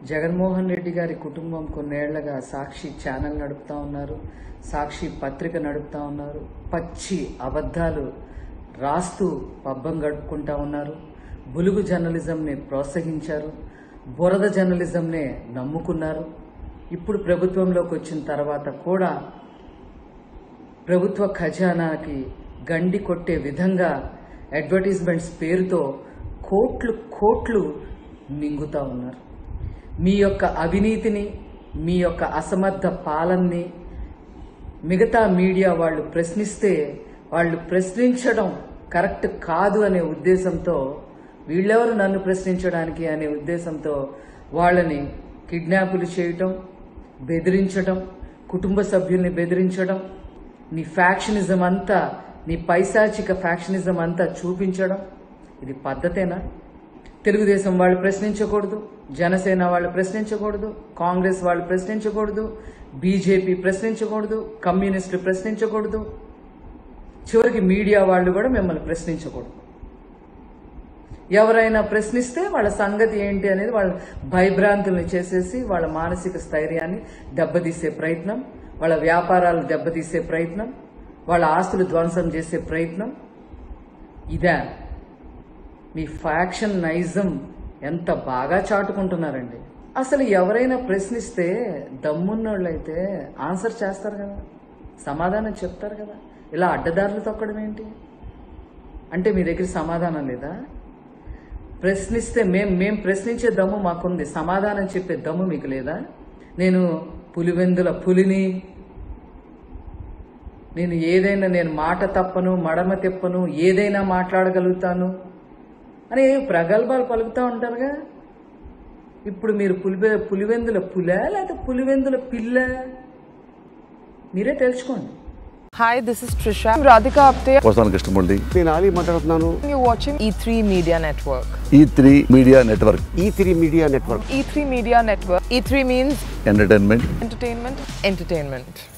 జగన్మోహన్ రెడ్డి గారి కుటుంబం కొన్నేళ్లగా సాక్షి ఛానల్ నడుపుతా ఉన్నారు సాక్షి పత్రిక నడుపుతా ఉన్నారు పచ్చి అబద్ధాలు రాస్తూ పబ్బం గడుపుకుంటా ఉన్నారు బులుగు జర్నలిజంని ప్రోత్సహించారు బురద జర్నలిజంనే నమ్ముకున్నారు ఇప్పుడు ప్రభుత్వంలోకి వచ్చిన తర్వాత కూడా ప్రభుత్వ ఖజానాకి గండి కొట్టే విధంగా అడ్వర్టైజ్మెంట్స్ పేరుతో కోట్లు కోట్లు మింగుతా ఉన్నారు మీ యొక్క అవినీతిని మీ యొక్క అసమర్థ పాలనని మిగతా మీడియా వాళ్ళు ప్రశ్నిస్తే వాళ్ళు ప్రశ్నించడం కరెక్ట్ కాదు అనే ఉద్దేశంతో వీళ్ళెవరు నన్ను ప్రశ్నించడానికి అనే ఉద్దేశంతో వాళ్ళని కిడ్నాపులు చేయటం బెదిరించడం కుటుంబ సభ్యుల్ని బెదిరించడం నీ ఫ్యాక్షనిజం అంతా నీ పైశాచిక ఫ్యాక్షనిజం అంతా చూపించడం ఇది పద్ధతేనా తెలుగుదేశం వాళ్ళు ప్రశ్నించకూడదు జనసేన వాళ్ళు ప్రశ్నించకూడదు కాంగ్రెస్ వాళ్ళు ప్రశ్నించకూడదు బీజేపీ ప్రశ్నించకూడదు కమ్యూనిస్టులు ప్రశ్నించకూడదు చివరికి మీడియా వాళ్ళు కూడా మిమ్మల్ని ప్రశ్నించకూడదు ఎవరైనా ప్రశ్నిస్తే వాళ్ళ సంగతి ఏంటి అనేది వాళ్ళ భయభ్రాంతుల్ని చేసేసి వాళ్ళ మానసిక స్థైర్యాన్ని దెబ్బతీసే ప్రయత్నం వాళ్ళ వ్యాపారాలు దెబ్బతీసే ప్రయత్నం వాళ్ళ ఆస్తులు ధ్వంసం చేసే ప్రయత్నం ఇదే మీ ఫ్యాక్షన్ నైజం ఎంత బాగా చాటుకుంటున్నారండి అసలు ఎవరైనా ప్రశ్నిస్తే దమ్మున్నోళ్ళైతే ఆన్సర్ చేస్తారు కదా సమాధానం చెప్తారు కదా ఇలా అడ్డదారులు తొక్కడం ఏంటి అంటే మీ దగ్గర సమాధానం లేదా ప్రశ్నిస్తే మేం మేం ప్రశ్నించే దమ్ము మాకుంది సమాధానం చెప్పే దమ్ము మీకు లేదా నేను పులివెందుల పులిని నేను ఏదైనా నేను మాట తప్పను మడమ తిప్పను ఏదైనా మాట్లాడగలుగుతాను అని ప్రగల్భాలు పలుకుతూ ఉంటారుగా ఇప్పుడు మీరు పులివె పులివెందుల పుల లేకపోతే పులివెందుల పిల్ల మీరే తెలుసుకోండి Hi, this is Trisha. I'm Radhika Apte. వస్తాను కృష్ణమూర్తి నేను ఆలీ మాట్లాడుతున్నాను You're watching E3 Media Network. E three media network E three media network E3 Media Network. E3 means entertainment entertainment, entertainment.